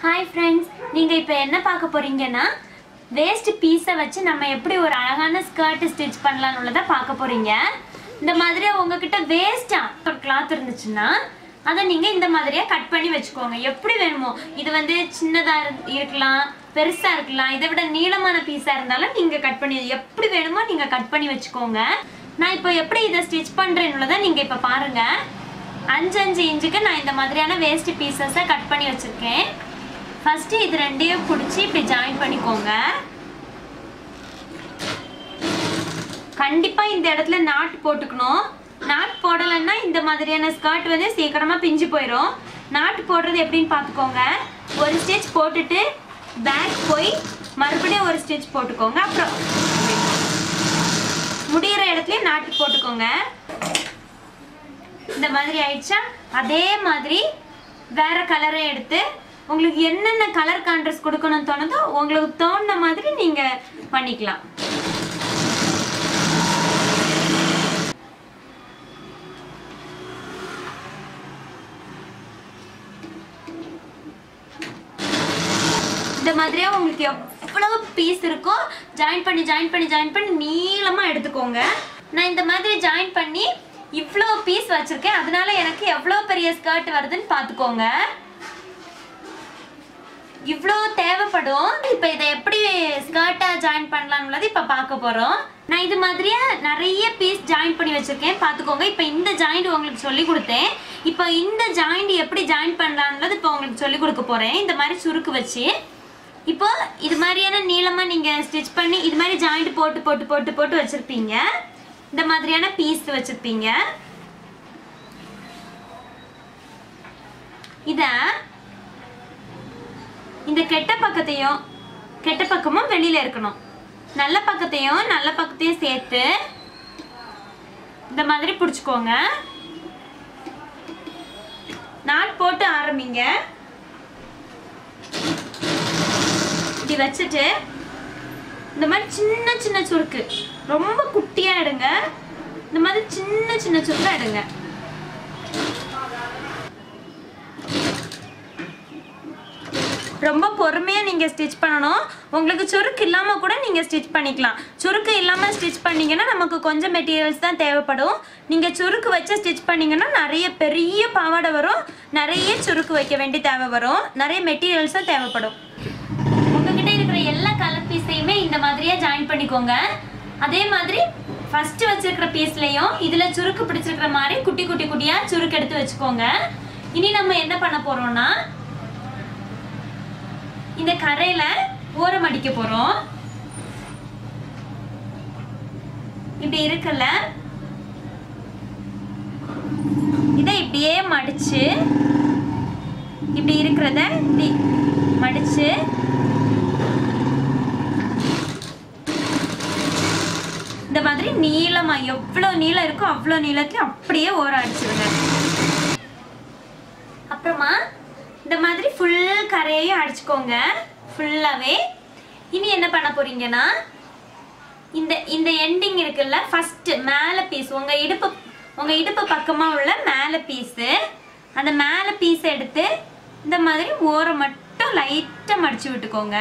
hi friends நீங்கள் இப்போ என்ன பார்க்க போறீங்கன்னா வேஸ்ட் பீஸை வச்சு நம்ம எப்படி ஒரு அழகான ஸ்கர்ட் ஸ்டிச் பண்ணலாம்னு உள்ளதை பார்க்க போறீங்க இந்த மாதிரி உங்ககிட்ட வேஸ்ட்டாக ஒரு கிளாத் இருந்துச்சுன்னா அதை நீங்கள் இந்த மாதிரியே கட் பண்ணி வச்சுக்கோங்க எப்படி வேணுமோ இது வந்து சின்னதாக இருக்கலாம் பெருசாக இருக்கலாம் இதை விட நீளமான பீஸாக இருந்தாலும் நீங்கள் கட் பண்ணி எப்படி வேணுமோ நீங்கள் கட் பண்ணி வச்சுக்கோங்க நான் இப்போ எப்படி இதை ஸ்டிச் பண்ணுறேன்னு நீங்கள் இப்போ பாருங்கள் அஞ்சு அஞ்சு இன்ச்சுக்கு நான் இந்த மாதிரியான வேஸ்ட் பீசஸை கட் பண்ணி வச்சுருக்கேன் ஃபஸ்ட்டு இது ரெண்டையும் பிடிச்சி இப்படி ஜாயின் பண்ணிக்கோங்க கண்டிப்பாக இந்த இடத்துல நாட் போட்டுக்கணும் நாட் போடலைன்னா இந்த மாதிரியான ஸ்கர்ட் வந்து சீக்கிரமாக பிஞ்சு போயிடும் நாட் போடுறது எப்படின்னு பார்த்துக்கோங்க ஒரு ஸ்டிச் போட்டுட்டு பேக் போய் மறுபடியும் ஒரு ஸ்டிச் போட்டுக்கோங்க அப்புறம் முடிகிற இடத்துலயும் நாட்டு போட்டுக்கோங்க இந்த மாதிரி ஆயிடுச்சா அதே மாதிரி வேற கலரை எடுத்து உங்களுக்கு என்னென்ன கலர் கான்ட்ரஸ்ட் கொடுக்கணும்னு தோணுதோ உங்களுக்கு தோணுன மாதிரி நீங்க பண்ணிக்கலாம் இந்த மாதிரியே உங்களுக்கு எவ்வளவு பீஸ் இருக்கோ ஜாயின் பண்ணி ஜாயின் பண்ணி ஜாயின் பண்ணி நீளமாக எடுத்துக்கோங்க நான் இந்த மாதிரி ஜாயின் பண்ணி இவ்வளோ பீஸ் வச்சிருக்கேன் அதனால எனக்கு எவ்வளோ பெரிய ஸ்கர்ட் வருதுன்னு பார்த்துக்கோங்க இவ்வளோ தேவைப்படும் இப்போ இதை எப்படி ஸ்கர்ட்டாக ஜாயின் பண்ணலாம்னு இப்போ பார்க்க போகிறோம் நான் இது மாதிரியே நிறைய பீஸ் ஜாயின் பண்ணி வச்சுருக்கேன் பார்த்துக்கோங்க இப்போ இந்த ஜாயிண்ட் உங்களுக்கு சொல்லி கொடுத்தேன் இப்போ இந்த ஜாயிண்ட் எப்படி ஜாயின் பண்ணலான்றது இப்போ உங்களுக்கு சொல்லி கொடுக்க போகிறேன் இந்த மாதிரி சுருக்கு வச்சு இப்போ இது மாதிரியான நீளமாக நீங்கள் ஸ்டிச் பண்ணி இது மாதிரி ஜாயிண்ட் போட்டு போட்டு போட்டு போட்டு வச்சுருப்பீங்க இந்த மாதிரியான பீஸ் வச்சுருப்பீங்க இதை இந்த கெட்ட பக்கத்தையும் கெட்ட பக்கமும் வெளியில இருக்கணும் நல்ல பக்கத்தையும் நல்ல பக்கத்தையும் சேர்த்து இந்த மாதிரி பிடிச்சிக்கோங்க நாட் போட்டு ஆரம்பிங்க இப்படி வச்சுட்டு இந்த மாதிரி சின்ன சின்ன சுருக்கு ரொம்ப குட்டியா எடுங்க இந்த மாதிரி சின்ன சின்ன சுருக்கா எடுங்க ரொம்ப பொறுமையாக நீங்கள் ஸ்டிச் பண்ணணும் உங்களுக்கு சுருக்கு இல்லாமல் கூட நீங்கள் ஸ்டிச் பண்ணிக்கலாம் சுருக்கு இல்லாமல் ஸ்டிச் பண்ணீங்கன்னா நமக்கு கொஞ்சம் மெட்டீரியல்ஸ் தான் தேவைப்படும் நீங்கள் சுருக்கு வச்சு ஸ்டிச் பண்ணீங்கன்னா நிறைய பெரிய பாவாடை வரும் நிறைய சுருக்கு வைக்க வேண்டிய தேவை வரும் நிறைய மெட்டீரியல்ஸும் தேவைப்படும் உங்ககிட்ட இருக்கிற எல்லா கலர் பீஸையுமே இந்த மாதிரியே ஜாயின் பண்ணிக்கோங்க அதே மாதிரி ஃபர்ஸ்ட் வச்சிருக்கிற பீஸ்லயும் இதுல சுருக்கு பிடிச்சிருக்கிற மாதிரி குட்டி குட்டி குட்டியா சுருக்கு எடுத்து வச்சுக்கோங்க இனி நம்ம என்ன பண்ண போறோம்னா இந்த கரையில ஓரம் அடிக்க போறோம் இப்படி இருக்குல்ல இதை இப்படியே மடிச்சு இப்படி இருக்கிறத இப்படி மடிச்சு இந்த மாதிரி நீளமா எவ்வளவு நீளம் இருக்கோ அவ்வளவு நீளத்தையும் அப்படியே ஓரம் அடிச்சிருங்க அப்புறமா இந்த மாதிரி ஃபுல் கரையையும் அடிச்சுக்கோங்க ஃபுல்லாவே இனி என்ன பண்ண போறீங்கன்னா இந்த இந்த எண்டிங் இருக்குல்ல ஃபர்ஸ்ட் மேலே பீஸ் உங்க இடுப்பு உங்க இடுப்பு பக்கமா உள்ள மேலே பீஸு அந்த மேலே பீஸ் எடுத்து இந்த மாதிரி ஓரம் மட்டும் லைட்டா மடிச்சு விட்டுக்கோங்க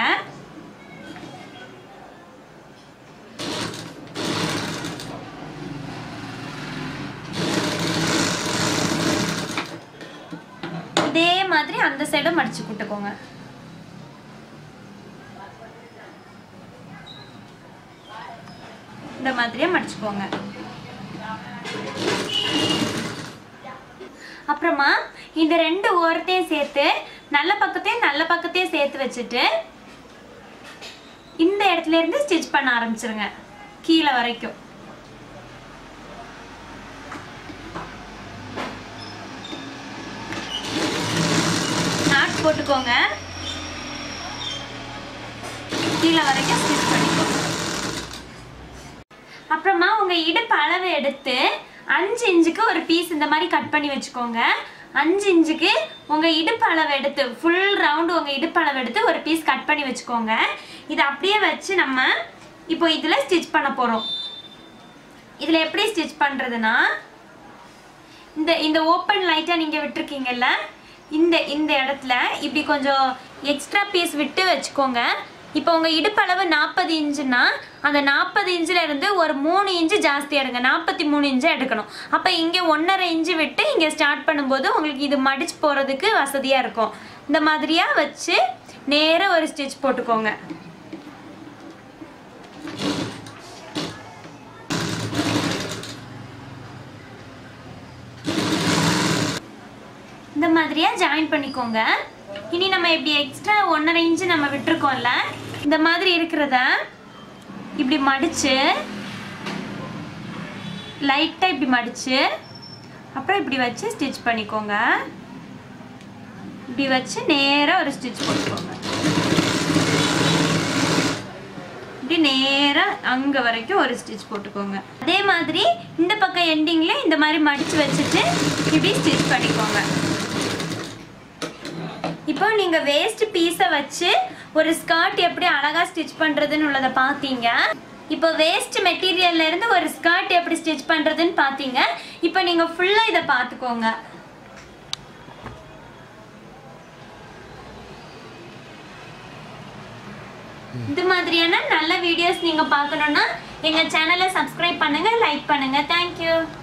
இதே மாதிரி அந்த சைடும் மடிச்சு விட்டுக்கோங்க இந்த மாதிரியே மடிச்சுக்கோங்க அப்புறமா இந்த ரெண்டு ஓரத்தையும் சேர்த்து நல்ல பக்கத்தையும் நல்ல பக்கத்தையும் சேர்த்து வச்சுட்டு இந்த இடத்துல இருந்து ஸ்டிச் பண்ண ஆரம்பிச்சிருங்க கீழே வரைக்கும் நாட் போட்டுக்கோங்க கீழே வரைக்கும் ஸ்டிச் பண்ணிக்கோங்க அப்புறமா உங்க இடுப்பு அளவு எடுத்து அஞ்சு இன்ச்சுக்கு ஒரு பீஸ் இந்த மாதிரி கட் பண்ணி வச்சுக்கோங்க அஞ்சு இன்ச்சுக்கு உங்க இடுப்பு அளவு எடுத்து ஃபுல் ரவுண்டு உங்க இடுப்பு அளவு எடுத்து ஒரு பீஸ் கட் பண்ணி வச்சுக்கோங்க இதை அப்படியே வச்சு நம்ம இப்போ இதுல ஸ்டிச் பண்ண போறோம் இதுல எப்படி ஸ்டிச் பண்றதுன்னா இந்த இந்த ஓப்பன் லைட்டா நீங்க விட்டுருக்கீங்கல்ல இந்த இந்த இடத்துல இப்படி கொஞ்சம் எக்ஸ்ட்ரா பீஸ் விட்டு வச்சுக்கோங்க இப்போ உங்கள் இடுப்பளவு நாற்பது இன்ச்சுன்னா அந்த நாற்பது இன்ச்சில் இருந்து ஒரு மூணு இன்ச்சு ஜாஸ்தி எடுங்க நாற்பத்தி மூணு இன்ச்சு எடுக்கணும் அப்போ இங்கே ஒன்றரை இன்ச்சு விட்டு இங்கே ஸ்டார்ட் பண்ணும்போது உங்களுக்கு இது மடிச்சு போகிறதுக்கு வசதியாக இருக்கும் இந்த மாதிரியாக வச்சு நேராக ஒரு ஸ்டிச் போட்டுக்கோங்க இந்த மாதிரியா ஜாயின் பண்ணிக்கோங்க இனி நம்ம இப்படி எக்ஸ்ட்ரா ஒன்றரை இன்ச்சு நம்ம விட்டுருக்கோம்ல இந்த மாதிரி இருக்கிறத இப்படி மடிச்சு லைட்டாக இப்படி மடிச்சு அப்புறம் இப்படி வச்சு ஸ்டிச் பண்ணிக்கோங்க இப்படி வச்சு நேராக ஒரு ஸ்டிச் போட்டுக்கோங்க இப்படி நேராக அங்கே வரைக்கும் ஒரு ஸ்டிச் போட்டுக்கோங்க அதே மாதிரி இந்த பக்கம் எண்டிங்ல இந்த மாதிரி மடிச்சு வச்சுட்டு இப்படி ஸ்டிச் பண்ணிக்கோங்க இப்போ நீங்க வேஸ்ட் பீஸை வச்சு ஒரு ஸ்கர்ட் எப்படி அழகா ஸ்டிச் பண்றதுன்னு உள்ளதை பார்த்தீங்க இப்போ வேஸ்ட் மெட்டீரியல்ல இருந்து ஒரு ஸ்கர்ட் எப்படி ஸ்டிச் பண்றதுன்னு பார்த்தீங்க இப்போ நீங்க ஃபுல்லா இதை பார்த்துக்கோங்க இது மாதிரியான நல்ல வீடியோஸ் நீங்க பார்க்கணும்னா எங்க சேனலை சப்ஸ்கிரைப் பண்ணுங்க லைக் பண்ணுங்க தேங்க்யூ